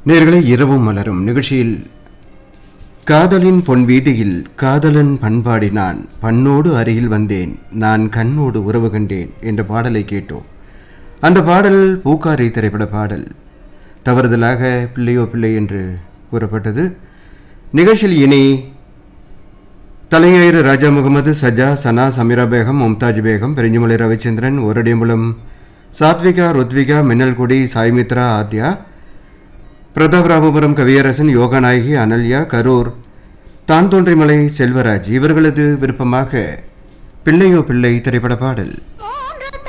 நேர்களை இரவும் மலரும் நிகழ்ச்சியில் காதலின் பொன் வீதியில் காதலன் பண்பாடினான் பண்ணோடு அருகில் வந்தேன் நான் கண்ணோடு உறவு கண்டேன் என்ற பாடலை கேட்டோம் அந்த பாடல் பூக்காரி திரைப்பட பாடல் தவறுதலாக பிள்ளையோ பிள்ளை என்று கூறப்பட்டது நிகழ்ச்சியில் இனி தலைஞாயிறு ராஜா முகமது சஜா சனா சமீரா பேகம் மும்தாஜ் பேகம் பெருஞ்சுமலை ரவிச்சந்திரன் ஒரடியம்பலம் சாத்விகா ருத்விகா மின்னல்குடி சாய்மித்ரா ஆத்யா பிரதாபராமபுரம் கவியரசன் யோகநாயகி அனல்யா கரூர் தான் தோன்றிமலை செல்வராஜ் இவர்களது விருப்பமாக பிள்ளையோ பிள்ளை திரைப்பட பாடல்